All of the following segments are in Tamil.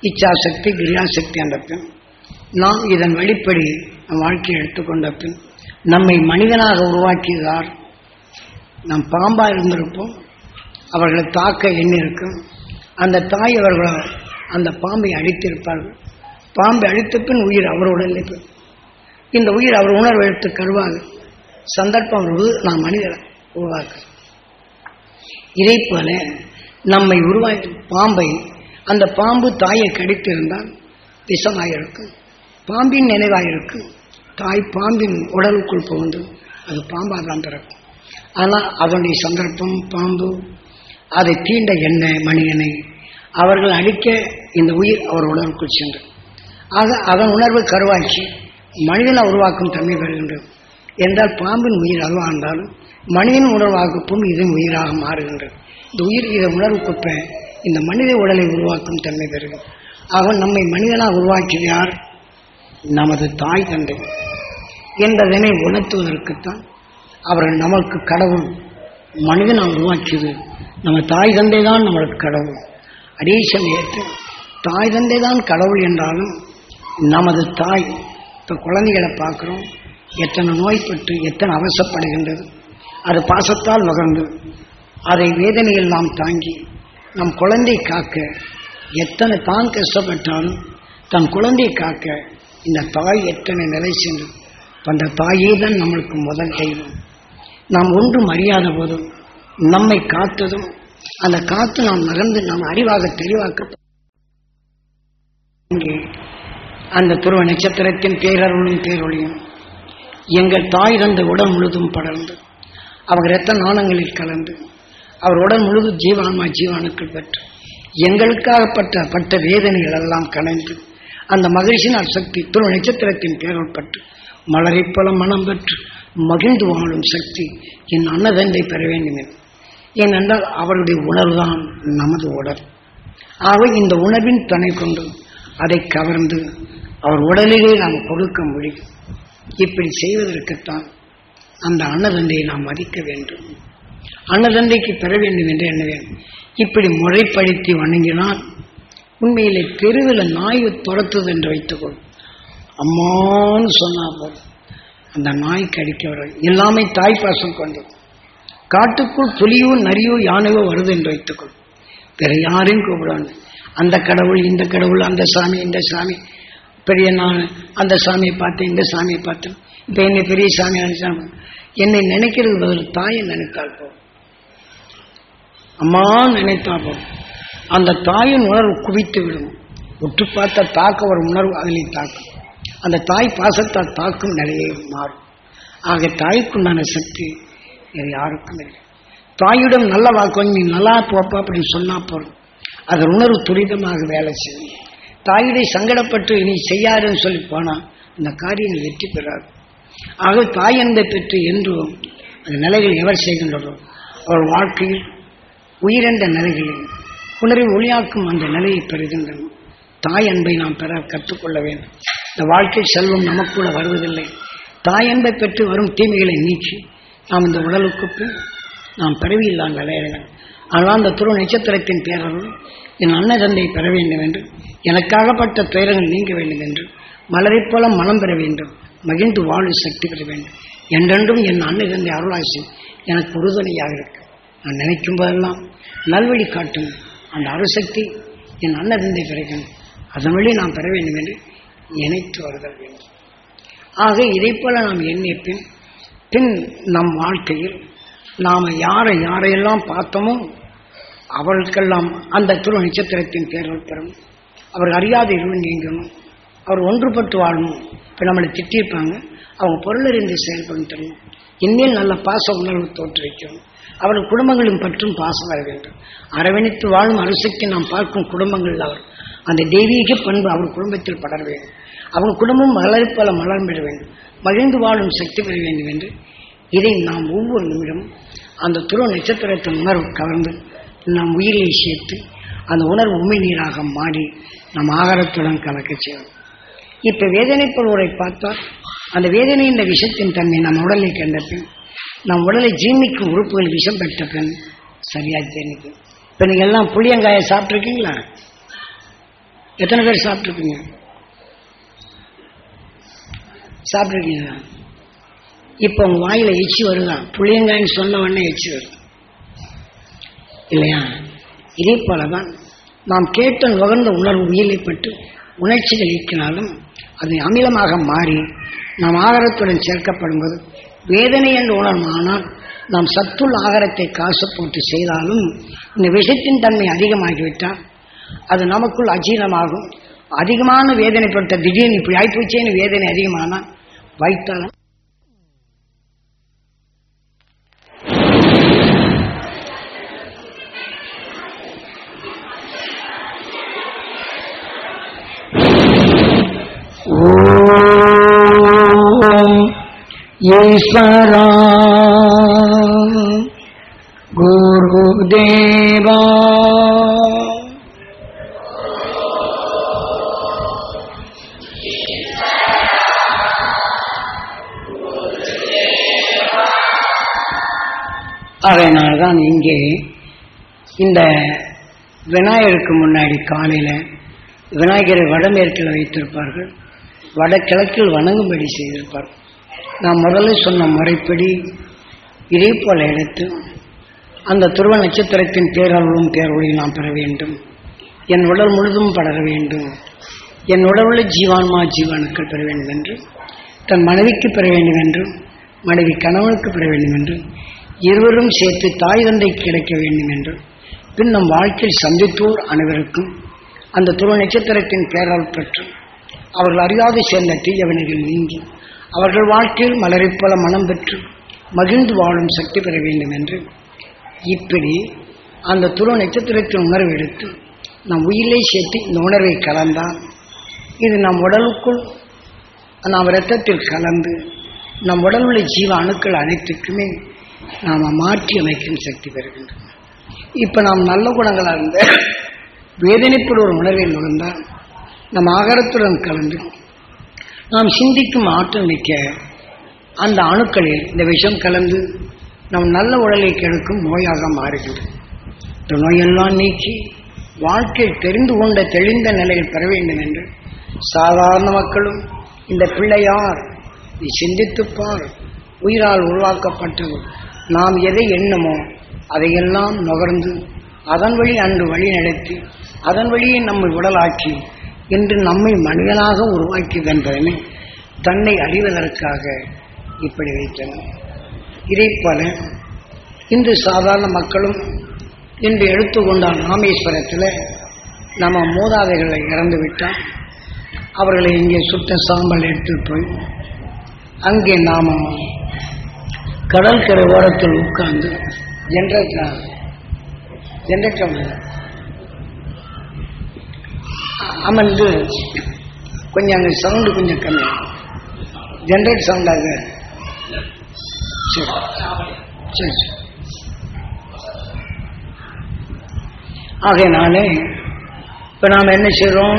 இச்சாசக்தி கிரியாசக்தி என்ற பின் நாம் இதன் வெளிப்படி நம் வாழ்க்கையை எடுத்துக்கொண்ட பின் நம்மை மனிதனாக உருவாக்கியதார் நாம் பாம்பா இருந்திருப்போம் அவர்களை தாக்க எண்ணிருக்கும் அந்த தாய் அவர்களை அந்த பாம்பை அடித்திருப்பார்கள் பாம்பை அடித்த பின் உயிர் அவருடன் இருக்கும். இந்த உயிர் அவர் உணர்வு எடுத்து கருவாக சந்தர்ப்பம் வருவது நாம் மனிதரை உருவாக்க இதை போல நம்மை உருவாக்கி பாம்பை அந்த பாம்பு தாயை கடித்திருந்தால் விஷமாயிருக்கும் பாம்பின் நினைவாயிருக்கும் தாய் பாம்பின் உடலுக்குள் புகுந்து அது பாம்பாக தான் பிறக்கும் ஆனால் அதனுடைய சந்தர்ப்பம் பாம்பு அதை தீண்ட என்ன மனிதனை அவர்கள் அடிக்க இந்த உயிர் அவர் உடலுக்குள் சென்று ஆக அதன் உணர்வு கருவாக்கி மனிதனை உருவாக்கும் தன்மை பெறுகின்றது என்றால் பாம்பின் உயிர் அதுவாக இருந்தாலும் மனிதன் உணர்வாக்கப்படும் இதன் உயிராக மாறுகின்றது இந்த உயிர் இதை உணர்வுக்குப்ப இந்த மனித உடலை உருவாக்கும் தன்மை பெறுகிறது ஆக நம்மை மனிதனாக உருவாக்கியது யார் நமது தாய் தந்தை என்பதனை உணர்த்துவதற்குத்தான் அவர்கள் நமக்கு கடவுள் மனிதனை உருவாக்கியது நம்ம தாய் தந்தை தான் நம்மளுக்கு கடவுள் அதே சமயத்தில் தாய் தந்தை தான் கடவுள் என்றாலும் நமது தாய் இப்போ குழந்தைகளை பார்க்குறோம் எத்தனை நோய்பட்டு எத்தனை அவசப்படுகின்றது அது பாசத்தால் நுகர்ந்து அதை வேதனையில் நாம் தாங்கி நம் குழந்தை காக்க எத்தனை தான் கஷ்டப்பட்டாலும் தன் குழந்தை காக்க இந்த தாய் எத்தனை நிலை சென்று அந்த தாயே தான் நம்மளுக்கு முதல் தெய்வம் நாம் ஒன்றும் அறியாத போதும் நம்மை காத்ததும் அந்த காத்து நாம் நகர்ந்து நாம் அறிவாக தெளிவாக்க இங்கே அந்த துருவ நட்சத்திரத்தின் பேரருளும் பேரொழியும் எங்கள் தாய் தந்த உடல் முழுதும் படர்ந்து அவர் இரத்த நாணங்களில் கலந்து அவர் உடல் முழுதும் ஜீவான்மா ஜீவானுக்கள் பெற்று எங்களுக்காகப்பட்ட பட்ட வேதனைகள் எல்லாம் கலைந்து அந்த மகிழ்ச்சியின் சக்தி துருவ நட்சத்திரத்தின் பேரொற்பட்டு மலரைப் போல மனம் பெற்று மகிழ்ந்து வாழும் சக்தி என் அன்னதண்டை பெற வேண்டும் என்று ஏனென்றால் அவருடைய உணர்வுதான் நமது உடல் ஆக இந்த உணர்வின் துணை கொண்டு அதை கவர்ந்து அவர் உடலிலே நாம் கொடுக்க முடியும் இப்படி செய்வதற்குத்தான் அந்த அன்னதண்டையை நாம் மதிக்க வேண்டும் அன்னதண்டைக்கு பெற வேண்டும் என்று எண்ண வேண்டும் இப்படி முறைப்படுத்தி வணங்கினால் உண்மையிலே தெருவில் நாய் துரத்துது என்று வைத்துக்கொள் அம்மான்னு சொன்னா போதும் அந்த நாய் கடிக்க வர எல்லாமே தாய் பாசம் கொண்டது காட்டுக்குள் புலியோ நரியோ யானையோ வருது என்று வைத்துக்கொள் வேற யாரையும் கூப்பிடாங்க அந்த கடவுள் இந்த கடவுள் அந்த சாமி இந்த சாமி பெரிய நான் அந்த சாமியை பார்த்தேன் இந்த சாமியை பார்த்தேன் இப்போ என்னை பெரிய சாமி நினைச்சாங்க என்னை நினைக்கிறது பதில் தாயை நினைத்தால் போதும் அம்மா நினைத்தா போதும் அந்த தாயின் உணர்வு குவித்து விடும் உற்று பார்த்த தாக்க ஒரு உணர்வு அதிலே தாக்கும் அந்த தாய் பாசத்தால் தாக்கும் நிலையை மாறும் ஆக தாய்க்குண்டான சக்தி வேறு யாருக்கும் இல்லை தாயிடம் நல்ல வாக்கு நீ நல்லா போப்பா அப்படின்னு சொன்னா போதும் அதன் உணர்வு துரிதமாக வேலை செய்யும் தாயிடை சங்கடப்பட்டு நீ செய்யாதுன்னு சொல்லி போனா அந்த காரியங்கள் வெற்றி பெறாது ஆக தாய் அன்பை பெற்று என்றும் அந்த நிலைகள் எவர் செய்கின்றதோ அவர் வாழ்க்கையில் உயிரென்ற நிலைகளில் உணர்வை ஒளியாக்கும் அந்த நிலையை பெறுகின்றன தாய் அன்பை நாம் பெற கற்றுக்கொள்ள வேண்டும் இந்த வாழ்க்கை செல்வம் நமக்குள்ள வருவதில்லை தாய் அன்பை பெற்று வரும் தீமைகளை நீக்கி நாம் இந்த உடலுக்கு பின் நாம் பிறவியில்லாத நிலையிறங்கள் ஆனால் அந்த துருவ நட்சத்திரத்தின் பேரருள் என் அன்ன தந்தை பெற வேண்டும் என்று எனக்காகப்பட்ட துயரங்கள் நீங்க வேண்டும் என்று மலரைப் போல மனம் பெற வேண்டும் மகிழ்ந்து வாழும் சக்தி பெற வேண்டும் என்றென்றும் என் அன்னை தந்தை அருளாசி எனக்கு உறுதுணையாக இருக்கு நான் நினைக்கும் போதெல்லாம் நல்வழி காட்டும் அந்த அருசக்தி என் அன்ன தந்தை பெறவேண்டும் அதன் வழி நாம் பெற வேண்டும் என்று நினைத்து வருதல் வேண்டும் ஆக இதைப் போல நாம் எண்ணிய பின் பின் நம் வாழ்க்கையில் நாம் யாரை யாரையெல்லாம் பார்த்தோமோ அவர்களுக்கெல்லாம் அந்த துரு நட்சத்திரத்தின் பேரல் பெறும் அவர் அறியாத இருள் நீங்கணும் அவர் ஒன்றுபட்டு வாழணும் இப்போ நம்மளை திட்டியிருப்பாங்க அவங்க பொருளறிந்து செயல்படும் தெரியும் இனிமேல் நல்ல பாச உணர்வு தோற்றுவிக்கணும் அவர்கள் குடும்பங்களும் பற்றும் பாசம் வர வேண்டும் அரவணைத்து வாழும் அரசுக்கு நாம் பார்க்கும் குடும்பங்கள் அவர் அந்த தெய்வீக பண்பு அவர் குடும்பத்தில் படர வேண்டும் அவங்க குடும்பம் மலர்ப்பல மலர்ந்திட வேண்டும் மகிழ்ந்து வாழும் சக்தி பெற வேண்டும் என்று இதை நாம் ஒவ்வொரு நிமிடமும் அந்த துருவ நட்சத்திரத்தின் உணர்வு கலந்து நம் உயிரை சேர்த்து அந்த உணர்வு உமை நீராக மாறி நம் ஆகாரத்துடன் கலக்க செய்யும் இப்ப வேதனைப்படுவரை பார்த்தால் அந்த வேதனை என்ற விஷத்தின் தன்மை நம் உடலை கண்ட பின் நம் உடலை ஜீர்ணிக்கும் உறுப்புகள் விஷம் பெற்ற பின் சரியா தெரியுது இப்ப நீங்க எல்லாம் புளியங்காயை சாப்பிட்ருக்கீங்களா எத்தனை பேர் சாப்பிட்ருக்கீங்க சாப்பிட்ருக்கீங்களா இப்போ உங்க வாயில எச்சி வருதான் புளியங்காய்ன்னு சொன்ன உடனே எச்சி வருது இல்லையா இதே போலதான் நாம் கேட்ட நுகர்ந்த உணர்வு உயிரிப்பட்டு உணர்ச்சிகள் ஈக்கினாலும் அது அமிலமாக மாறி நாம் ஆகாரத்துடன் சேர்க்கப்படும்போது வேதனை என்று உணர்வானால் நாம் சத்துள்ள ஆகாரத்தை காசு போட்டு செய்தாலும் இந்த விஷத்தின் தன்மை அதிகமாகிவிட்டால் அது நமக்குள் அஜீரணமாகும் அதிகமான வேதனைப்பட்ட திடீர்னு இப்படி ஆயிப்போச்சேன்னு வேதனை அதிகமானால் வைத்தாலும் ஓம் ஈஸ்வரா குருதேவா அதனால்தான் இங்கே இந்த விநாயகருக்கு முன்னாடி காலையில் விநாயகரை வடமேற்கில் வைத்திருப்பார்கள் வடகிழக்கில் வணங்கும்படி செய்திருப்பார்கள் நான் முதல்ல சொன்ன முறைப்படி இதே போல எடுத்து அந்த துருவ நட்சத்திரத்தின் பேரருளும் பேரொழியும் நாம் பெற வேண்டும் என் உடல் முழுதும் படர வேண்டும் என் உடலுள்ள ஜீவான்மா ஜீவானுக்கள் பெற வேண்டும் என்று தன் மனைவிக்கு பெற வேண்டும் என்றும் மனைவி கணவனுக்கு பெற வேண்டும் என்றும் இருவரும் சேர்த்து தாய் தந்தைக்கு கிடைக்க வேண்டும் என்றும் பின் நம் வாழ்க்கையில் சந்தித்தோர் அனைவருக்கும் அந்த துருவ நட்சத்திரத்தின் பேரால் பெற்று அவர்கள் அறியாது சேர்ந்த தீயவினைகள் நீங்கி அவர்கள் வாழ்க்கையில் மலரைப் போல மனம் பெற்று மகிழ்ந்து வாழும் சக்தி பெற வேண்டும் என்று இப்படி அந்த துருவ நட்சத்திரத்தின் உணர்வு எடுத்து நம் உயிரை சேர்த்து இந்த உணர்வை கலந்தால் இது நம் உடலுக்குள் நாம் இரத்தத்தில் கலந்து நம் உடல் உள்ள ஜீவ அணுக்கள் அனைத்துக்குமே நாம் மாற்றி அமைக்கும் சக்தி பெறுகின்றோம் இப்போ நாம் நல்ல குணங்களாக இருந்த வேதனைப்படும் ஒரு உணர்வில் நுழைந்தால் நம் ஆகாரத்துடன் கலந்து நாம் சிந்திக்கும் ஆற்றல் மிக்க அந்த அணுக்களில் இந்த விஷம் கலந்து நம் நல்ல உடலை கெடுக்கும் நோயாக மாறுகிறது இந்த நோயெல்லாம் நீக்கி வாழ்க்கை தெரிந்து கொண்ட தெளிந்த நிலையில் பெற வேண்டும் என்று சாதாரண மக்களும் இந்த பிள்ளையார் நீ சிந்தித்துப்பார் உயிரால் உருவாக்கப்பட்டது நாம் எதை எண்ணமோ அதையெல்லாம் நுகர்ந்து அதன் வழி அன்று வழி நடத்தி அதன் வழியை நம்மை உடலாக்கி இன்று நம்மை மனிதனாக உருவாக்கியது என்பதனை தன்னை அறிவதற்காக இப்படி வைத்தனர் இதை போல இன்று சாதாரண மக்களும் இன்று எடுத்துக்கொண்டால் ராமேஸ்வரத்தில் நம்ம மூதாதைகளை இறந்து விட்டால் அவர்களை இங்கே சுத்த சாம்பல் எடுத்து போய் அங்கே நாம கடற்கரை ஓரத்தில் உட்கார்ந்து ஜென்ரேட்டர் ஜென்ரேட்டர் அமர்ந்து கொஞ்சம் அங்கே சவுண்டு கொஞ்சம் கம்மி ஜென்ரேட் சவுண்டாக சரி சரி சரி ஆகையினாலே இப்போ நாம் என்ன செய்கிறோம்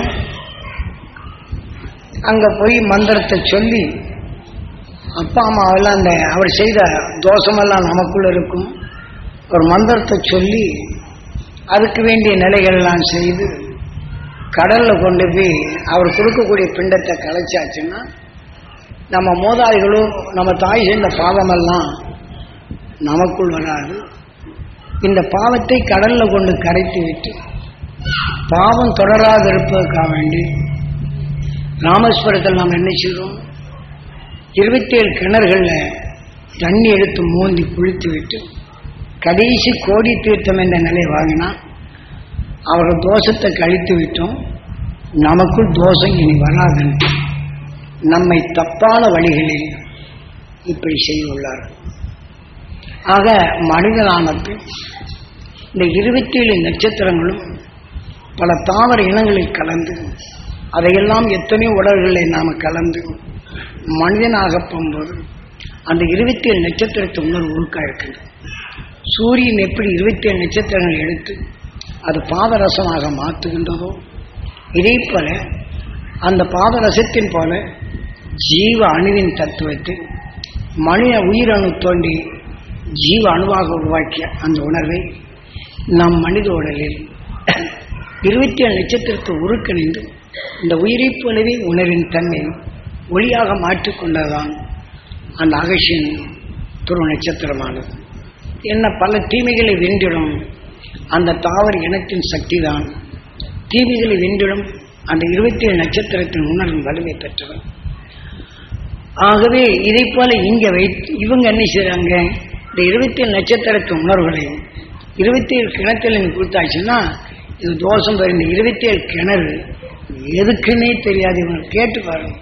அங்கே போய் மந்திரத்தை சொல்லி அப்பா அம்மாவெல்லாம் அந்த அவர் செய்த தோஷமெல்லாம் நமக்குள்ள இருக்கும் ஒரு மந்திரத்தை சொல்லி அதுக்கு வேண்டிய நிலைகள்லாம் செய்து கடலில் கொண்டு போய் அவர் கொடுக்கக்கூடிய பிண்டத்தை கலைச்சாச்சுன்னா நம்ம மூதாதிகளும் நம்ம தாய் செய்த பாவமெல்லாம் நமக்குள் வராது இந்த பாவத்தை கடல்ல கொண்டு கரைத்து விட்டு பாவம் தொடராது இருப்பதற்காக வேண்டி ராமேஸ்வரத்தில் நாம் என்ன செய்கிறோம் இருபத்தி ஏழு கிணறுகளில் தண்ணி எடுத்து மோந்தி குளித்து விட்டு கடைசி கோடி தீர்த்தம் என்ற நிலை வாங்கினா அவர்கள் தோஷத்தை கழித்து விட்டோம் நமக்குள் தோஷம் இனி வராதுன்னு நம்மை தப்பான வழிகளில் இப்படி செய்துள்ளார்கள் ஆக மனிதனானது இந்த இருபத்தி ஏழு நட்சத்திரங்களும் பல தாவர இனங்களில் கலந்து அதையெல்லாம் எத்தனையோ உடல்களை நாம் கலந்து மனிதனாக போகும்போது அந்த இருபத்தி ஏழு நட்சத்திரத்தை உணர்வு உருக்கா இருக்கின்றது சூரியன் எப்படி இருபத்தி ஏழு நட்சத்திரங்கள் எடுத்து அது பாதரசமாக மாற்றுகின்றதோ இதே போல அந்த பாதரசத்தின் போல ஜீவ அணுவின் தத்துவத்தை மனித உயிரணு தோண்டி ஜீவ அணுவாக உருவாக்கிய அந்த உணர்வை நம் மனித உடலில் இருபத்தி ஏழு நட்சத்திரத்தை உருக்கணிந்து இந்த உயிரைப் போலவே உணரின் தன்மை ஒளியாக மாற்றிக்கொண்டதான் அந்த அகசியன் துருவ நட்சத்திரமானது என்ன பல தீமைகளை வென்றிடும் அந்த தாவர இனத்தின் சக்தி தான் தீமைகளை வென்றிடும் அந்த இருபத்தி ஏழு நட்சத்திரத்தின் உணர்வின் வலிமை பெற்றவன் ஆகவே இதை போல இங்க வைத்து இவங்க என்ன செய்றாங்க இந்த இருபத்தி ஏழு நட்சத்திரத்தின் உணர்வுகளையும் இருபத்தி ஏழு கிணத்துல நீங்க கொடுத்தாச்சுன்னா இது தோஷம் வரும் இந்த இருபத்தி ஏழு கிணறு எதுக்குன்னே தெரியாது இவங்க கேட்டு பாருங்க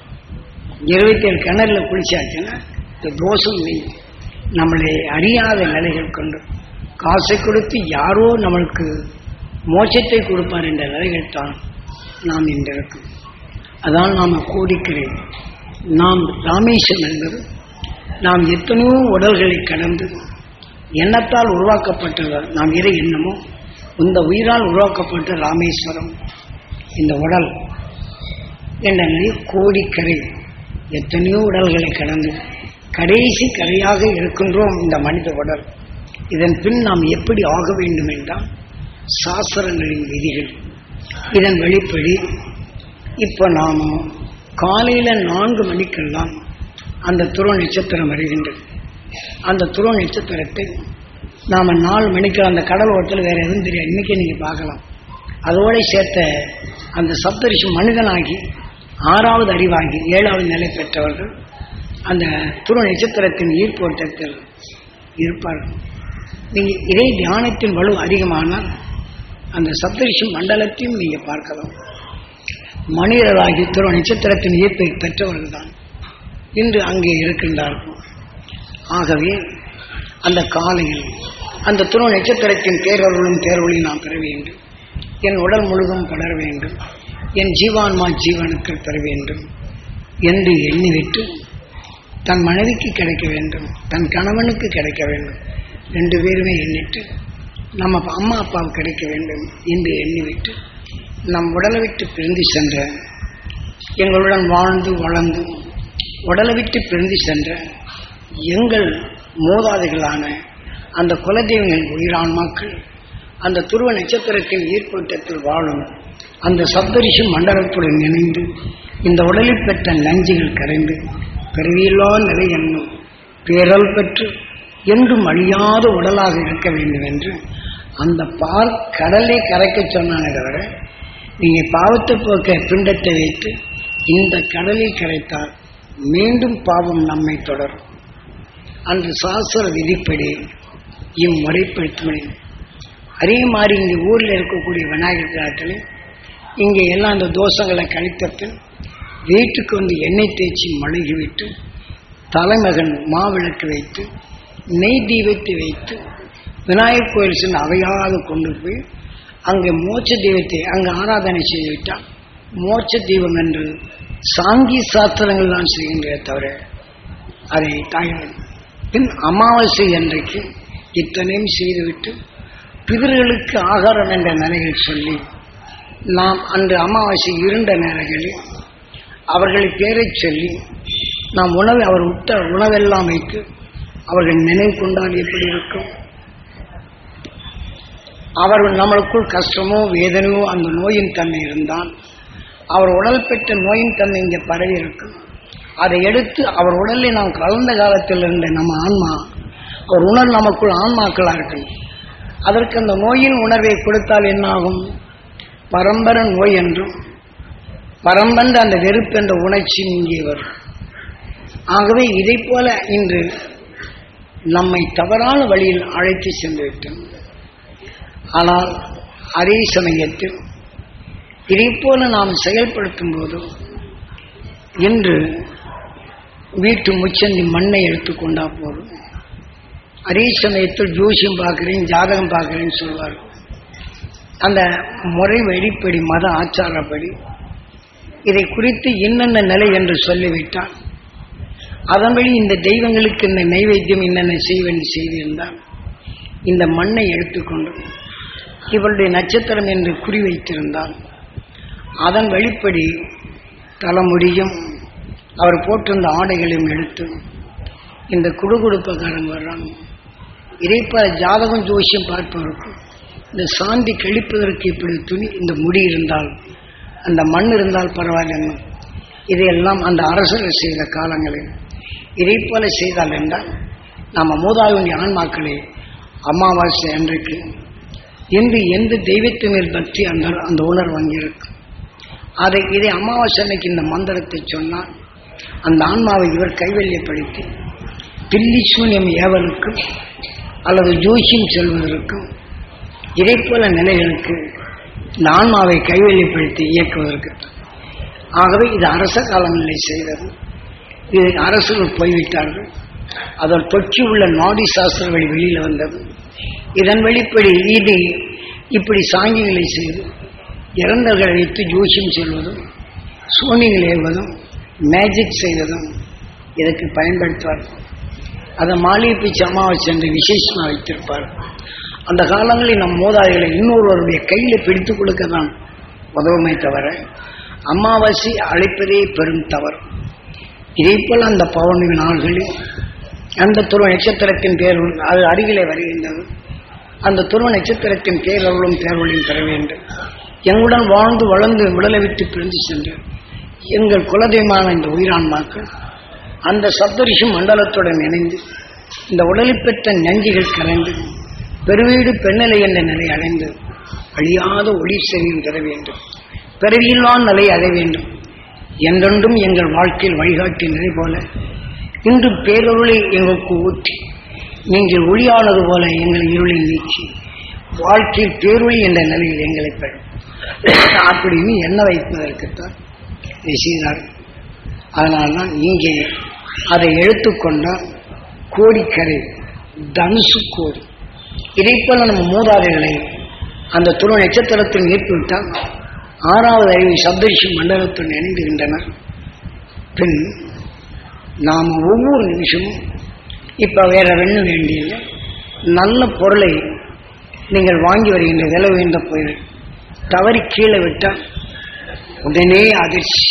இருபத்தி ஏழு கிணறுல குளிச்சாச்சுன்னா இந்த தோஷம் நீ நம்மளை அறியாத நிலைகள் கொண்டு காசை கொடுத்து யாரோ நம்மளுக்கு மோட்சத்தை கொடுப்பார் என்ற நிலைகள் தான் நாம் இன்று இருக்கும் அதான் நாம கோடிக்கிறேன் நாம் ராமேஸ்வரம் என்பது நாம் எத்தனையோ உடல்களை கடந்து எண்ணத்தால் உருவாக்கப்பட்டது நாம் எதை எண்ணமோ இந்த உயிரால் உருவாக்கப்பட்ட ராமேஸ்வரம் இந்த உடல் என்ற நிலை கோடிக்கரை எத்தனையோ உடல்களை கடந்து கடைசி கரையாக இருக்கின்றோம் இந்த மனித உடல் இதன் பின் நாம் எப்படி ஆக வேண்டும் என்றால் சாஸ்திரங்களின் விதிகள் இதன் வெளிப்படி இப்போ நாம் காலையில நான்கு மணிக்கெல்லாம் அந்த துருவ நட்சத்திரம் வருகின்றது அந்த துருவ நட்சத்திரத்தை நாம நாலு மணிக்கு அந்த கடல் ஓட்டத்தில் வேற எதுவும் தெரியாது இன்னைக்கு நீங்க பார்க்கலாம் அதோட சேர்த்த அந்த சப்தரிஷி மனிதனாகி ஆறாவது அறிவாகி ஏழாவது நிலை பெற்றவர்கள் அந்த துருவ நட்சத்திரத்தின் ஈர்ப்போட்டத்தில் இருப்பார்கள் நீங்க இதே தியானத்தின் வலு அதிகமானால் அந்த சப்தரிஷி மண்டலத்தையும் நீங்க பார்க்கலாம் மனிதராகி துருவ நட்சத்திரத்தின் ஈர்ப்பை பெற்றவர்கள் தான் இன்று அங்கே இருக்கின்றார்கள் ஆகவே அந்த காலையில் அந்த துருவ நட்சத்திரத்தின் பேரருளும் பேரொழியும் நாம் பெற வேண்டும் என் உடல் முழுதும் படர வேண்டும் என் ஜீவான்மா ஜீவனுக்கு பெற வேண்டும் என்று எண்ணிவிட்டு தன் மனைவிக்கு கிடைக்க வேண்டும் தன் கணவனுக்கு கிடைக்க வேண்டும் ரெண்டு பேருமே எண்ணிட்டு நம்ம அம்மா அப்பாவுக்கு கிடைக்க வேண்டும் என்று எண்ணிவிட்டு நம் உடலை விட்டு பிரிந்து சென்ற எங்களுடன் வாழ்ந்து வளர்ந்து உடலை விட்டு பிரிந்து சென்ற எங்கள் மூதாதைகளான அந்த குலதெய்வங்கள் உயிரான்மாக்கள் அந்த துருவ நட்சத்திரத்தின் ஈர்ப்போட்டத்தில் வாழும் அந்த சப்தரிஷி மண்டலத்துடன் இணைந்து இந்த உடலில் பெற்ற நஞ்சுகள் கரைந்து பிறவியில்லா நிலை என்னும் பேரல் பெற்று என்றும் அழியாத உடலாக இருக்க வேண்டும் என்று அந்த பால் கடலை கரைக்க சொன்னானே தவிர நீங்க பாவத்தை போக்க பிண்டத்தை வைத்து இந்த கடலில் கரைத்தால் மீண்டும் பாவம் நம்மை தொடரும் அந்த சாஸ்திர விதிப்படி இம்முறைப்படுத்த அதே மாதிரி இங்கே ஊரில் இருக்கக்கூடிய விநாயகர் பிராட்டில் இங்கே எல்லாம் அந்த தோஷங்களை கழித்த பின் வீட்டுக்கு வந்து எண்ணெய் தேய்ச்சி மழுகி விட்டு தலைமகன் மாவிளக்கு வைத்து நெய் தீபத்தை வைத்து விநாயகர் கோயில் சென்று அவையாக கொண்டு போய் அங்கே மோட்ச தெய்வத்தை அங்கே ஆராதனை செய்து விட்டால் மோட்ச தெய்வம் என்று சாங்கி சாஸ்திரங்கள் தான் செய்கின்றே தவிர அதை தாயார் பின் அமாவாசை அன்றைக்கு இத்தனையும் செய்துவிட்டு பிதர்களுக்கு ஆகாரம் என்ற நிலையில் சொல்லி நாம் அன்று அமாவாசை இருண்ட நேரங்களில் அவர்களை பேரைச் சொல்லி நாம் உணவை அவர் உட்ட உணவெல்லாம் வைத்து அவர்கள் நினைவு கொண்டால் எப்படி இருக்கும் அவர்கள் நம்மளுக்குள் கஷ்டமோ வேதனையோ அந்த நோயின் தன்மை இருந்தால் அவர் உடல் பெற்ற நோயின் தன்மை இங்கே பரவி இருக்கும் அதை எடுத்து அவர் உடலில் நாம் கலந்த காலத்தில் இருந்த நம்ம ஆன்மா அவர் உணர்வு நமக்குள் ஆன்மாக்களா இருக்கணும் அதற்கு அந்த நோயின் உணர்வை கொடுத்தால் என்னாகும் பரம்பர நோய் என்றும் பரம்பந்த அந்த வெறுப்பு என்ற உணர்ச்சி இங்கே வரும் ஆகவே இதை போல இன்று நம்மை தவறான வழியில் அழைத்து சென்று விட்டோம் ஆனால் அதே சமயத்தில் இதை போல நாம் செயல்படுத்தும் போது இன்று வீட்டு முச்சந்தி மண்ணை எடுத்துக்கொண்டா போதும் அதே சமயத்தில் ஜோசியம் பார்க்கிறேன் ஜாதகம் பார்க்கிறேன்னு சொல்வார்கள் அந்த முறை வழிப்படி மத ஆச்சாரப்படி இதை குறித்து என்னென்ன நிலை என்று சொல்லிவிட்டால் அதன்படி இந்த தெய்வங்களுக்கு இந்த நைவேத்தியம் என்னென்ன செய்வேன் செய்திருந்தால் இந்த மண்ணை எடுத்துக்கொண்டு இவருடைய நட்சத்திரம் என்று குறி வைத்திருந்தால் அதன் வழிப்படி தலைமுடியும் அவர் போட்டிருந்த ஆடைகளையும் எடுத்து இந்த குடுகுடுப்பக்காரங்க வர்றாங்க இதே போல ஜாதகம் ஜோசியம் பார்ப்பவருக்கும் இந்த சாந்தி கழிப்பதற்கு இப்படி துணி இந்த முடி இருந்தால் அந்த மண் இருந்தால் பரவாயில்லை இதையெல்லாம் அந்த அரசர்கள் செய்த காலங்களில் இதை போல செய்தால் என்றால் நம்ம மூதாவின் ஆன்மாக்களே அமாவாசை அன்றைக்கு என்று எந்த தெய்வத்தின் மேல் பற்றி அந்த அந்த உணர்வு அங்கிருக்கும் அதை இதை அமாவாசை அன்னைக்கு இந்த மந்திரத்தை சொன்னால் அந்த ஆன்மாவை இவர் கைவல்யப்படுத்தி பில்லி சூன்யம் ஏவலுக்கும் அல்லது ஜோசியம் செல்வதற்கும் இதை போல நிலைகளுக்கு இந்த ஆன்மாவை கைவல்யப்படுத்தி இயக்குவதற்கு ஆகவே இது அரச காலங்களில் செய்தது இது அரசுகள் போய்விட்டார்கள் அதன் தொற்றி உள்ள நாடி சாஸ்திரங்கள் வெளியில் வந்தது இதன் வெளிப்படி இது இப்படி சாங்கிகளை செய்து இறந்தவர்களை வைத்து ஜோசியம் செல்வதும் சோனிகள் ஏறுவதும் மேஜிக் செய்வதும் இதற்கு பயன்படுத்துவார்கள் அதை மாளிகை பிச்சு அமாவாசை என்று விசேஷமாக வைத்திருப்பார் அந்த காலங்களில் நம் மூதாதைகளை இன்னொருவருடைய கையில் பிடித்துக் கொடுக்க தான் உதவுமே தவிர அமாவாசை அழைப்பதே பெரும் தவறு இதேபோல் அந்த பௌர்ணமி நாள்களில் அந்த துருவ நட்சத்திரத்தின் பேர் அது அருகிலே வருகின்றது அந்த துருவ நட்சத்திரத்தின் பேரருளும் பேரொழியும் பெற வேண்டும் எங்களுடன் வாழ்ந்து வளர்ந்து உடலை விட்டு பிரிந்து சென்று எங்கள் குலதெய்வமான இந்த உயிரான்மாக்கள் அந்த சப்தரிஷி மண்டலத்துடன் இணைந்து இந்த உடலில் பெற்ற நஞ்சிகள் கரைந்து பெருவீடு பெண்ணலை என்ற நிலை அடைந்து அழியாத ஒளி செறியும் பெற வேண்டும் பிறவியில்லா நிலை அடைய வேண்டும் என்றென்றும் எங்கள் வாழ்க்கையில் வழிகாட்டி நிலை போல இன்று பேரொருளை எங்களுக்கு ஊற்றி நீங்கள் ஒளியானது போல எங்கள் இருளை நீக்கி வாழ்க்கையில் பேரொளி என்ற நிலையில் எங்களை பெற அப்படின்னு என்ன வைப்பதற்குத்தான் இதை செய்தார் அதனால்தான் இங்கே அதை எடுத்துக்கொண்டால் கோடிக்கரை தனுசு கோடி இதை போல நம்ம மூதாதைகளை அந்த துணை நட்சத்திரத்தில் ஏற்பட்டால் ஆறாவது அறிவு சப்தரிஷி மண்டலத்துடன் இணைந்துகின்றனர் பின் நாம் ஒவ்வொரு நிமிஷமும் இப்போ வேற வெண்ண வேண்டியது நல்ல பொருளை நீங்கள் வாங்கி வருகின்ற விலை உயர்ந்த பொருள் தவறி கீழே விட்டால் உடனே அதிர்ச்சி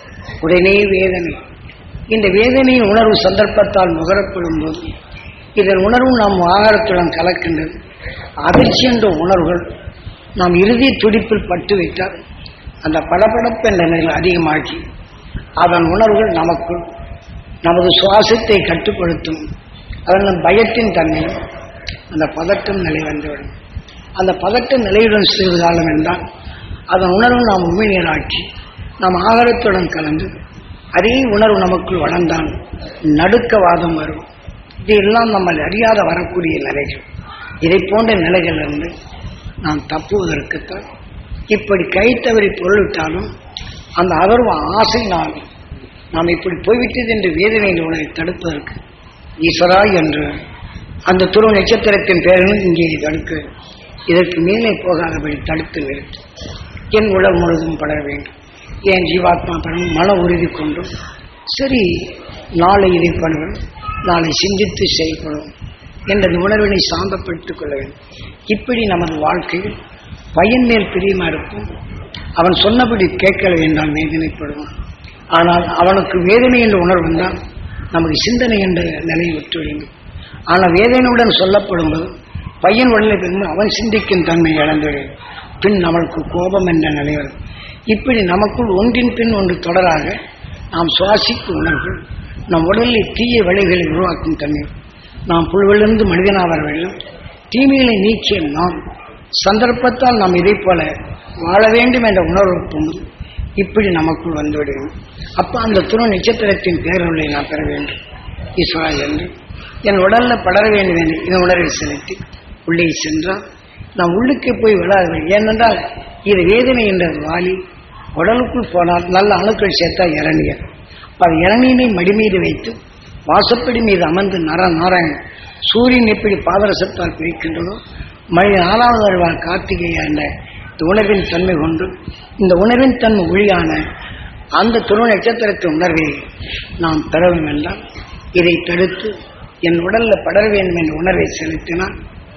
உடனே வேதனை இந்த வேதனையின் உணர்வு சந்தர்ப்பத்தால் நுகரப்படும் போது இதன் உணர்வு நாம் ஆகாரத்துடன் கலக்கின்றது அதிர்ச்சி என்ற உணர்வுகள் நாம் இறுதி துடிப்பில் பட்டு வைத்தால் அந்த படபடப்பு என்ற நிலையில் அதிகமாக்கி அதன் உணர்வுகள் நமக்குள் நமது சுவாசத்தை கட்டுப்படுத்தும் அதன் பயத்தின் தன்மையும் அந்த பதட்டம் நிலை வந்துவிடும் அந்த பதட்ட நிலையுடன் சிறிது காலம் என்றால் அதன் உணர்வு நாம் உண்மையராக்கி நாம் ஆகாரத்துடன் கலந்து அதே உணர்வு நமக்குள் வளர்ந்தால் நடுக்கவாதம் வரும் இதெல்லாம் நம்ம அறியாத வரக்கூடிய நிலைகள் இதை போன்ற நிலைகளிலிருந்து நாம் தப்புவதற்குத்தான் இப்படி கை தவறி பொருளிட்டாலும் அந்த அதர்வ ஆசை நாம் நாம் இப்படி போய்விட்டது என்று வேதனையில் உணவை தடுப்பதற்கு ஈஸ்வரா என்று அந்த துருவ நட்சத்திரத்தின் பேரனும் இங்கே தடுக்க இதற்கு மேலே போகாதபடி தடுத்து நிறுத்து என் உடல் முழுதும் பட வேண்டும் என் ஜீவாத்மா படம் மன உறுதி கொண்டும் சரி நாளை இதை பண்ணுவேன் நாளை சிந்தித்து செயல்படும் என்ற உணர்வினை சாந்தப்படுத்திக் கொள்ள வேண்டும் இப்படி நமது வாழ்க்கையில் பையன் மேல் பிரியமா இருக்கும் அவன் சொன்னபடி கேட்கல வேண்டாம் வேதனைப்படுவான் ஆனால் அவனுக்கு வேதனை என்ற உணர்வு வந்தால் நமக்கு சிந்தனை என்ற நிலையை விட்டு வேண்டும் ஆனால் வேதனையுடன் சொல்லப்படும் போது பையன் உடலை பின்பு அவன் சிந்திக்கும் தன்மை இழந்துவிடும் பின் அவனுக்கு கோபம் என்ற நிலை வரும் இப்படி நமக்குள் ஒன்றின் பின் ஒன்று தொடராக நாம் சுவாசிக்கும் உணர்வு நம் உடலில் தீய விளைவுகளை உருவாக்கும் தன்மை நாம் புழுவிலிருந்து மனிதனாக வர வேண்டும் தீமைகளை நீக்கிய நாம் சந்தர்ப்பத்தால் நாம் இதை போல வாழ வேண்டும் என்ற உணர்வு போகும்போது இப்படி நமக்குள் வந்துவிடுவோம் அப்ப அந்த துணை நட்சத்திரத்தின் பேரொழியை நான் பெற வேண்டும் ஈஸ்வரா என்று என் உடல்ல படர வேண்டும் என்று இந்த உணர்வை செலுத்தி உள்ளே சென்றால் நாம் உள்ளுக்கே போய் விடாது ஏனென்றால் இது வேதனை என்ற வாலி உடலுக்குள் போனால் நல்ல அணுக்கள் சேர்த்தா இறங்கிய அது இறங்கினை மடி மீது வைத்து வாசப்படி மீது அமர்ந்து நர நாராயணன் சூரியன் எப்படி பாதரசத்தால் பிரிக்கின்றதோ மனித நாலாவது அறிவார் கார்த்திகை என்ற இந்த உணர்வின் தன்மை கொண்டு இந்த உணர்வின் தன்மை ஒளியான அந்த துணை நட்சத்திரத்தின் உணர்வை நாம் பெற வேண்டும் என்றால் இதை தடுத்து என் உடல்ல படர வேண்டும் என்ற உணர்வை செலுத்தினால்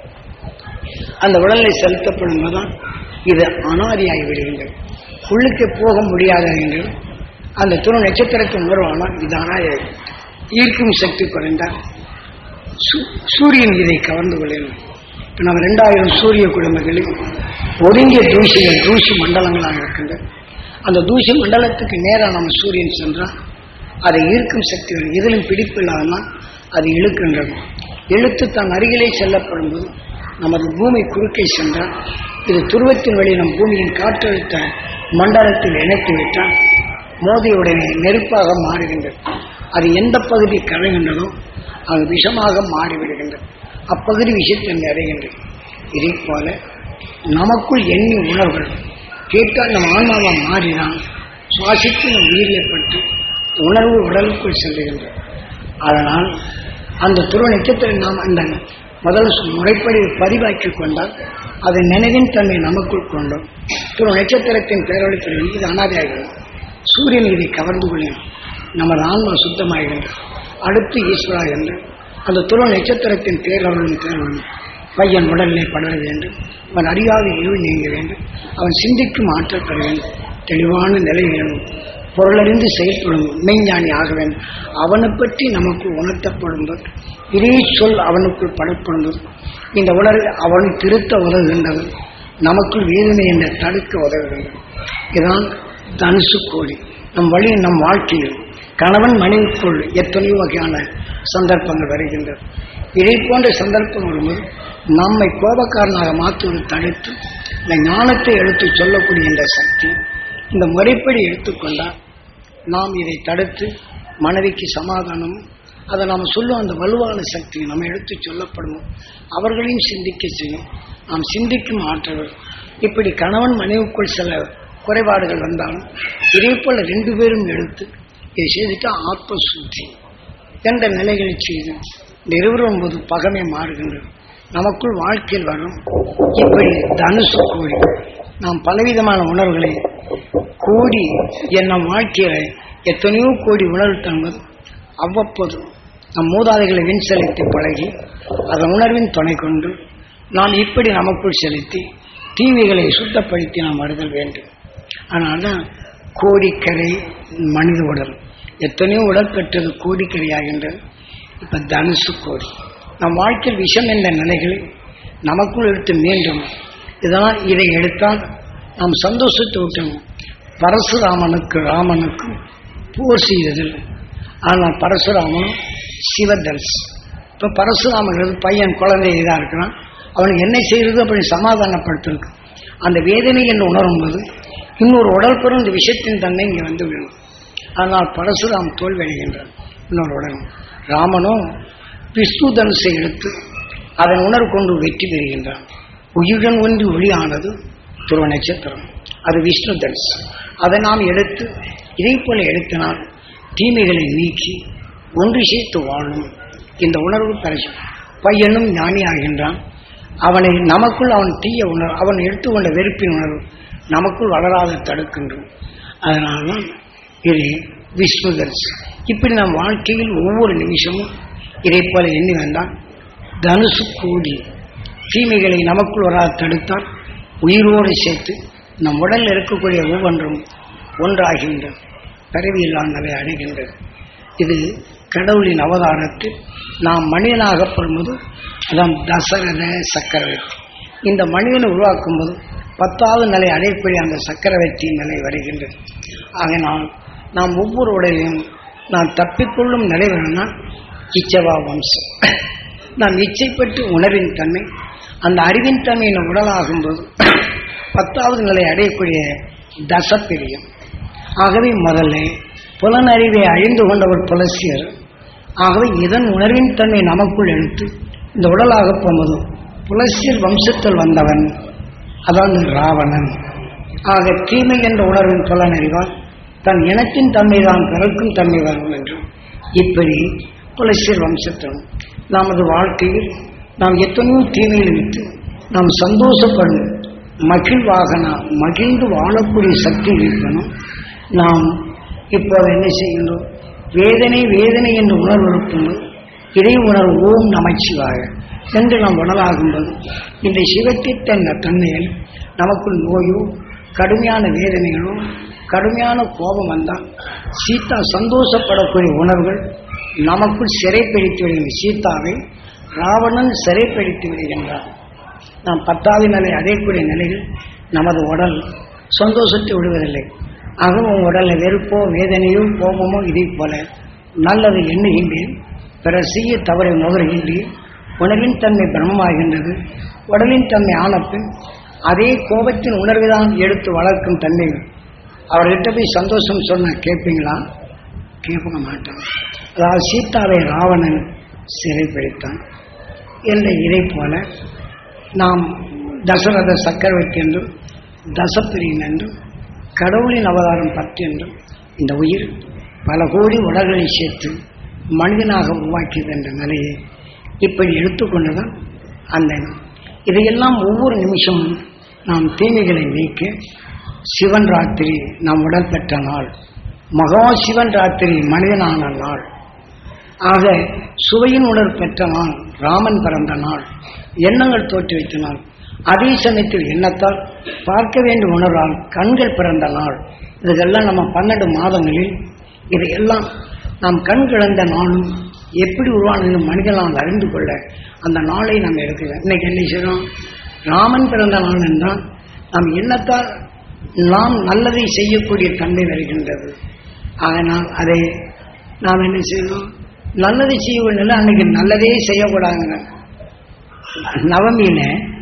அந்த உடலை செலுத்தப்படும் போதுதான் இது அனாதியாகி விடுகின்றது உள்ளுக்கு போக முடியாத என்று அந்த துணை நட்சத்திரத்தின் உணர்வானால் இது அனாதியாகி ஈர்க்கும் சக்தி குறைந்தால் சூ- சூரியன் இதை கவர்ந்து கொள்ளும் இப்போ நம்ம ரெண்டாயிரம் சூரிய குடும்பங்களில் ஒருங்கிய தூசிகள் தூசி மண்டலங்களாக இருக்கின்றது அந்த தூசி மண்டலத்துக்கு நேராக நம்ம சூரியன் சென்றால் அதை ஈர்க்கும் சக்தி வரும் இதிலும் பிடிப்பு இல்லாமல் அது இழுக்கின்றது இழுத்து தன் அருகிலே செல்லப்படும் போது நமது பூமி குறுக்கே சென்றால் இது துருவத்தின் வழி நம் பூமியின் காற்றழுத்த மண்டலத்தில் இணைத்து விட்டால் மோதியுடனே நெருப்பாக மாறுகின்றது அது எந்த பகுதி கரைகின்றதோ அது விஷமாக மாறிவிடுகின்றது அப்பகுதி விஷயத்தை அடைகின்றது இதே போல நமக்குள் எண்ணி உணர்வுகள் கேட்டால் நம் ஆன்மாவை மாறினால் சுவாசித்து நம் உயிரில் பட்டு உணர்வு உடலுக்குள் செல்லுகின்றது அதனால் அந்த துருவ நட்சத்திரம் நாம் அந்த முதல் முறைப்படி பதிவாக்கி கொண்டால் அது நினைவின் தன்மை நமக்குள் கொண்டோம் துருவ நட்சத்திரத்தின் பேரொழிப்பில் இது அனாதையாகிறது சூரியன் இதை கவர்ந்து கொள்ளும் நமது ஆன்மா சுத்தமாகின்றது அடுத்து ஈஸ்வரா என்று அந்த துருவ நட்சத்திரத்தின் பேரொருளும் பேரொருளும் பையன் உடலிலே படர வேண்டும் அவன் அறியாத இருள் நீங்க வேண்டும் அவன் சிந்திக்கும் ஆற்றல் பெற வேண்டும் தெளிவான நிலை வேணும் பொருளறிந்து செயல்படும் மெய்ஞானி ஆக வேண்டும் அவனை பற்றி நமக்கு உணர்த்தப்படும் போது இதே சொல் அவனுக்குள் படப்படும் போது இந்த உலகில் அவனை திருத்த உதவுகின்றது நமக்குள் வேதனை என்ற தடுக்க உதவுகின்றது இதுதான் தனுசு கோடி நம் வழி நம் வாழ்க்கையில் கணவன் மனைவிக்குள் எத்தனையோ வகையான சந்தர்ப்பங்கள் வருகின்றது இதை போன்ற சந்தர்ப்பம் வரும்போது நம்மை கோபக்காரனாக மாற்றுவது தடுத்து இந்த ஞானத்தை எடுத்து சொல்லக்கூடிய இந்த சக்தி இந்த முறைப்படி எடுத்துக்கொண்டால் நாம் இதை தடுத்து மனைவிக்கு சமாதானம் அதை நாம் சொல்லும் அந்த வலுவான சக்தி நம்ம எடுத்து சொல்லப்படும் அவர்களையும் சிந்திக்க செய்யும் நாம் சிந்திக்கும் ஆற்றவர் இப்படி கணவன் மனைவிக்குள் சில குறைபாடுகள் வந்தாலும் இதே போல ரெண்டு பேரும் எடுத்து இதை செய்துட்டு ஆத்ம சுத்தி என்ற நிலைகளை செய்து இந்த இருவரும் போது பகமை மாறுகின்றது நமக்குள் வாழ்க்கையில் வரும் இப்படி தனுசு கோடி நாம் பலவிதமான உணர்வுகளை கோடி என் நம் வாழ்க்கையில எத்தனையோ கோடி உணர்வு தன்பது அவ்வப்போது நம் மூதாதைகளை வின் செலுத்தி பழகி அதன் உணர்வின் துணை கொண்டு நாம் இப்படி நமக்குள் செலுத்தி தீமைகளை சுத்தப்படுத்தி நாம் வருதல் வேண்டும் அதனால்தான் கோடிக்கரை மனித உடல் எத்தனையோ உடல் பெற்றது கோடிக்கரையாகின்றது இப்ப தனுசு கோடி நம் வாழ்க்கையில் விஷம் என்ற நிலைகளை நமக்குள் எடுத்து மீண்டும் இதனால் இதை எடுத்தால் நாம் சந்தோஷத்தை விட்டோம் பரசுராமனுக்கு ராமனுக்கும் போர் செய்ததில் ஆனால் பரசுராமனும் சிவதர்ஸ் இப்போ பரசுராமன் பையன் குழந்தை இதாக இருக்கிறான் அவனுக்கு என்ன செய்யறது அப்படி சமாதானப்படுத்திருக்கு அந்த வேதனை என்று உணரும் போது இன்னொரு உடல் பெறும் இந்த விஷயத்தின் தன்மை இங்கே வந்து விடும் ஆனால் பரசுராம் தோல்வியடைகின்றான் இன்னொரு உடல் ராமனும் விஷ்ணு தனுசை எடுத்து அதன் உணர்வு கொண்டு வெற்றி பெறுகின்றான் உயிருடன் ஒன்றி ஒளியானது துருவ நட்சத்திரம் அது விஷ்ணு தனுஸ் அதை நாம் எடுத்து இதை போல எடுத்தினால் தீமைகளை நீக்கி ஒன்று சேர்த்து வாழும் இந்த உணர்வு பரிசு பையனும் ஞானி ஆகின்றான் அவனை நமக்குள் அவன் தீய உணர்வு அவன் எடுத்துக்கொண்ட வெறுப்பின் உணர்வு நமக்குள் வளராத தடுக்கின்றோம் அதனால்தான் இது விஸ்வதர்ஸ் இப்படி நம் வாழ்க்கையில் ஒவ்வொரு நிமிஷமும் இதை போல எண்ணி வந்தால் தனுசு கூடி தீமைகளை நமக்குள் வராது தடுத்தால் உயிரோடு சேர்த்து நம் உடலில் இருக்கக்கூடிய ஒவ்வொன்றும் ஒன்றாகின்றது பிறவியில்லா நிலை அடைகின்றது இது கடவுளின் அவதாரத்தில் நாம் மனிதனாகப்படும்போது அதான் தசரத சக்கரவர்த்தி இந்த மனிதனை உருவாக்கும் போது பத்தாவது நிலை அடையக்கூடிய அந்த சக்கரவர்த்தி நிலை வருகின்றது ஆகினால் நாம் ஒவ்வொரு உடலையும் நாம் தப்பிக்கொள்ளும் நிலை வேணும்னா இச்சவா வம்சம் நாம் இச்சைப்பட்டு உணர்வின் தன்மை அந்த அறிவின் தன்மை நம் உடலாகும்போது பத்தாவது நிலை அடையக்கூடிய தசப்பிரியம் ஆகவே முதல்ல புலனறிவை அழிந்து கொண்டவர் புலசியர் ஆகவே இதன் உணர்வின் தன்மை நமக்குள் எடுத்து இந்த உடலாக போகும்போது புலசியர் வம்சத்தில் வந்தவன் அதாவது ராவணன் ஆக தீமை என்ற உணர்வின் புலனறிவால் தன் இனத்தின் தன்மை தான் பிறக்கும் தன்மை வரும் என்றும் இப்படி புலசியர் வம்சத்திலும் நமது வாழ்க்கையில் நாம் எத்தனையோ தீமையில் விட்டு நாம் சந்தோஷப்படும் மகிழ்வாக நாம் மகிழ்ந்து வாழக்கூடிய சக்தி இருக்கணும் நாம் இப்போது என்ன செய்கின்றோம் வேதனை வேதனை என்று உணர்வு இருக்கும்போது இறை உணர்வு ஓம் நமச்சிவாய என்று நாம் உணராகும்போது இந்த சிவத்தின் தன்மையில் நமக்குள் நோயோ கடுமையான வேதனைகளோ கடுமையான கோபம் வந்தால் சீதா சந்தோஷப்படக்கூடிய உணர்வுகள் நமக்குள் சிறைப்பிடித்து விடுகின்ற சீதாவை ராவணன் சிறைப்பிடித்து விடுகின்றான் நாம் பத்தாவது நிலை அடையக்கூடிய நிலையில் நமது உடல் சந்தோஷத்தை விடுவதில்லை ஆகவும் உடலில் வெறுப்போ வேதனையோ கோபமோ இதை போல நல்லது எண்ணுகின்றேன் பிற செய்ய தவறை நுகர்கின்றேன் உணர்வின் தன்மை பிரமமாகின்றது உடலின் தன்மை ஆனப்பின் அதே கோபத்தின் உணர்வுதான் எடுத்து வளர்க்கும் தன்மை அவர்கிட்ட போய் சந்தோஷம் சொன்ன கேட்பீங்களா கேட்க மாட்டான் அதாவது சீதாவை ராவணன் சிறைப்பிடித்தான் என்ற இதை போல நாம் தசரத சக்கரவர்த்தி என்றும் தசப்பிரியன் என்றும் கடவுளின் அவதாரம் பத்து என்றும் இந்த உயிர் பல கோடி உடல்களை சேர்த்து மனிதனாக உருவாக்கியது என்ற நிலையை இப்படி எடுத்துக்கொண்டுதான் அந்த இதையெல்லாம் ஒவ்வொரு நிமிஷமும் நாம் தீமைகளை நீக்க சிவன் ராத்திரி நாம் உடல் பெற்ற நாள் மகா சிவன் ராத்திரி மனிதனான நாள் ஆக சுவையின் உணர்வு பெற்ற நாள் ராமன் பிறந்த நாள் எண்ணங்கள் தோற்றி வைத்த நாள் அதே சமயத்தில் எண்ணத்தால் பார்க்க வேண்டும் உணர்வால் கண்கள் பிறந்த நாள் இதெல்லாம் நம்ம பன்னெண்டு மாதங்களில் இதையெல்லாம் நாம் கண் கிழந்த நாளும் எப்படி உருவானது மனிதனால் அறிந்து கொள்ள அந்த நாளை நாம் எடுக்கலாம் இன்னைக்கு என்ன செய்யறோம் ராமன் பிறந்த நாள் என்றால் நாம் எண்ணத்தால் நாம் நல்லதை செய்யக்கூடிய தன்மை வருகின்றது அதனால் அதை நாம் என்ன செய்யணும் நல்லதை செய்ய வேண்டிய அன்னைக்கு நல்லதே செய்யக்கூடாதுங்க நவமியில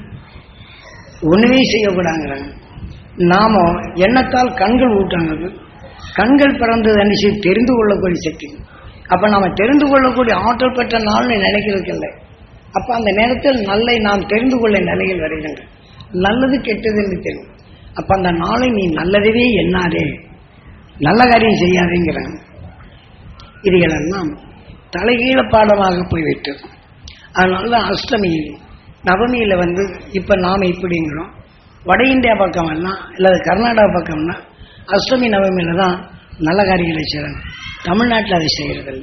ஒண்ணுமே செய்யக்கூடாதுங்கிறாங்க நாம எண்ணத்தால் கண்கள் ஊட்டாங்க கண்கள் பிறந்தது அன்னைக்கு தெரிந்து கொள்ளக்கூடிய சக்தி அப்ப நாம தெரிந்து கொள்ளக்கூடிய ஆற்றல் பெற்ற நாள்னு நினைக்கிறதுக்கு இல்லை அப்ப அந்த நேரத்தில் நல்லை நாம் தெரிந்து கொள்ள நிலையில் வருகின்ற நல்லது கெட்டதுன்னு தெரியும் அப்ப அந்த நாளை நீ நல்லதவே எண்ணாதே நல்ல காரியம் செய்யாதேங்கிறாங்க இதுகளெல்லாம் தலைகீழ பாடமாக போய்விட்டது அதனால அஷ்டமியில் நவமியில வந்து இப்ப நாம இப்படிங்கிறோம் வட இந்தியா பக்கம்னா இல்லது கர்நாடகா பக்கம்னா அஷ்டமி நவமியில தான் நல்ல காரியங்களை செய்யறாங்க தமிழ்நாட்டில் அதை செய்யறதில்ல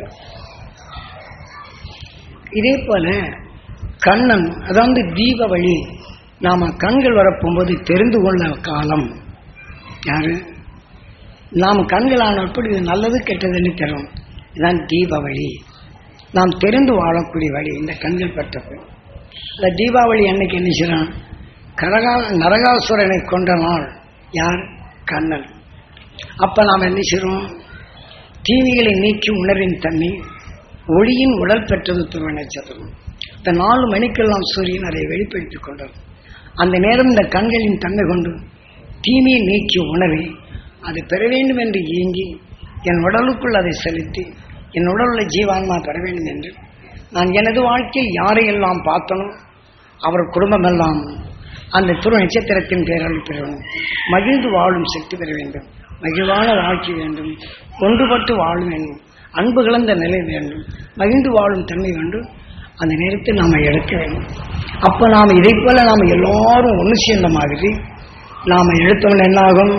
இதே போல கண்ணன் அதாவது தீபாவளி நாம கண்கள் வரப்போகும்போது தெரிந்து கொள்ள காலம் யாரு நாம் கண்களான எப்படி இது நல்லது கெட்டதுன்னு தெரியும் இதுதான் தீபாவளி நாம் தெரிந்து வாழக்கூடிய வழி இந்த கண்கள் பெற்றப்ப இந்த தீபாவளி அன்னைக்கு என்ன செய்யறான் கரகா நரகாசுரனை கொண்ட நாள் யார் கண்ணன் அப்ப நாம் என்ன செய்றோம் தீமைகளை நீக்கி உணர்வின் தன்மை ஒளியின் உடல் பெற்றது துருவ நட்சத்திரம் இந்த நாலு மணிக்கெல்லாம் சூரியன் அதை வெளிப்படுத்திக் கொண்டது அந்த நேரம் இந்த கண்களின் தன்மை கொண்டு தீமையை நீக்கி உணர்வை அதை பெற வேண்டும் என்று இயங்கி என் உடலுக்குள் அதை செலுத்தி என் உடலுள்ள ஜீவான்மா பெற வேண்டும் என்று நான் எனது வாழ்க்கையில் யாரையெல்லாம் பார்த்தனோ அவர் குடும்பமெல்லாம் அந்த துரு நட்சத்திரத்தின் பேரல் பெற வேண்டும் மகிழ்ந்து வாழும் சக்தி பெற வேண்டும் மகிழ்வான வாழ்க்கை வேண்டும் ஒன்றுபட்டு வாழும் வேண்டும் அன்பு கலந்த நிலை வேண்டும் மகிழ்ந்து வாழும் தன்மை வேண்டும் அந்த நேரத்தில் நாம் எடுக்க வேண்டும் அப்போ நாம் இதை போல நாம் எல்லாரும் ஒன்று சேர்ந்த மாதிரி நாம் எடுத்தவன் என்னாகும்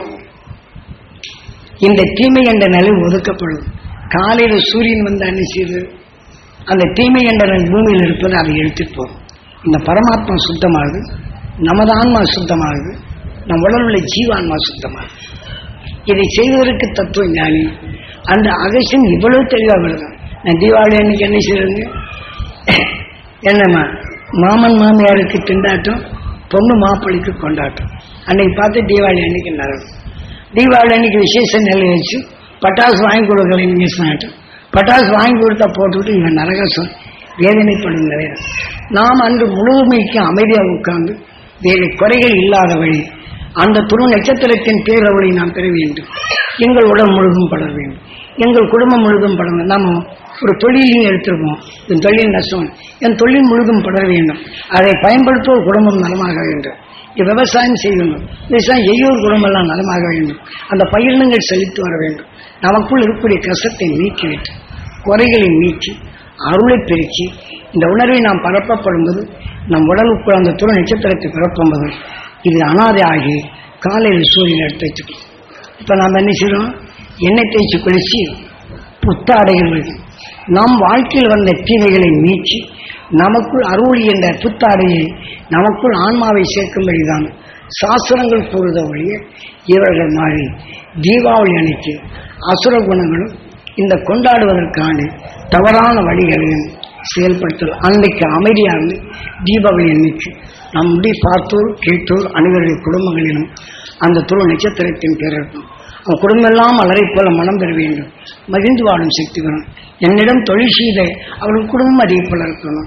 இந்த தீமை என்ற நிலை ஒதுக்கப்படும் காலையில் சூரியன் வந்து என்ன செய்யுது அந்த தீமை என்ற நிலை பூமியில் இருப்பது அதை எடுத்துட்டு போகும் இந்த பரமாத்மா சுத்தமாகுது நமது ஆன்மா சுத்தமாகுது நம் உடல் உள்ள ஜீவான்மா சுத்தமாகுது இதை செய்வதற்கு தத்துவ ஞானி அந்த அகசியம் இவ்வளவு தெளிவாக விழுதான் நான் தீபாவளி அன்னைக்கு என்ன செய்யறதுங்க என்னம்மா மாமன் மாமியாருக்கு திண்டாட்டம் பொண்ணு மாப்பிள்ளைக்கு கொண்டாட்டம் அன்னைக்கு பார்த்து தீபாவளி அன்னைக்கு நடக்கும் தீபாவளி அன்னைக்கு விசேஷ நிலை வச்சு பட்டாசு வாங்கி கொடுக்கலைன்னு பேசினாட்டும் பட்டாசு வாங்கி கொடுத்தா போட்டுவிட்டு இவன் நரகசம் வேதனைப்படும் நிலை நாம் அன்று முழுமைக்கு அமைதியாக உட்கார்ந்து வேறு குறைகள் இல்லாத வழி அந்த துரு நட்சத்திரத்தின் பேரவளை நாம் பெற வேண்டும் எங்கள் உடல் முழுதும் படர வேண்டும் எங்கள் குடும்பம் முழுதும் படர வேண்டும் நாம ஒரு தொழிலையும் எடுத்திருப்போம் என் தொழில் நஷ்டம் என் தொழில் முழுதும் படர வேண்டும் அதை பயன்படுத்துவோர் குடும்பம் நலமாக வேண்டும் இது விவசாயம் செய்ய வேண்டும் விவசாயம் செய்யோர் குடும்பம் நலமாக வேண்டும் அந்த பயிரினங்கள் செலுத்தி வர வேண்டும் நமக்குள் இருக்கக்கூடிய கஷ்டத்தை நீக்கிவிட்டு குறைகளை நீக்கி அருளை பெருக்கி இந்த உணர்வை நாம் பரப்பப்படும்போது நம் உடலுக்குள் அந்த துணை நட்சத்திரத்தை பிறப்பும்போது இது அனாதை ஆகி காலையில் சூரியன் எடுத்து வச்சுக்கணும் இப்போ நாம் என்ன செய்யறோம் எண்ணெய் தேய்ச்சி குளிச்சு புத்தாடைகள் வருது நம் வாழ்க்கையில் வந்த தீமைகளை நீக்கி நமக்குள் அருள் என்ற புத்தாடையை நமக்குள் ஆன்மாவை சேர்க்கும்படிதான் சாஸ்திரங்கள் கூறுத ஒழிய இவர்கள் மாறி தீபாவளி அன்னைக்கு அசுர குணங்களும் இந்த கொண்டாடுவதற்கான தவறான வழிகளையும் செயல்படுத்தல் அன்னைக்கு அமைதியா இருந்து தீபாவளி அன்னைக்கு நம்முடைய பார்த்தோர் கேட்டோர் அனைவருடைய குடும்பங்களிலும் அந்த துரு நட்சத்திரத்தின் பேர் இருக்கும் அவன் குடும்பம் எல்லாம் அலரை போல மனம் பெற வேண்டும் மகிழ்ந்து வாழும் சக்தி வரும் என்னிடம் தொழில் செய்த அவர்கள் குடும்பம் அதே போல இருக்கணும்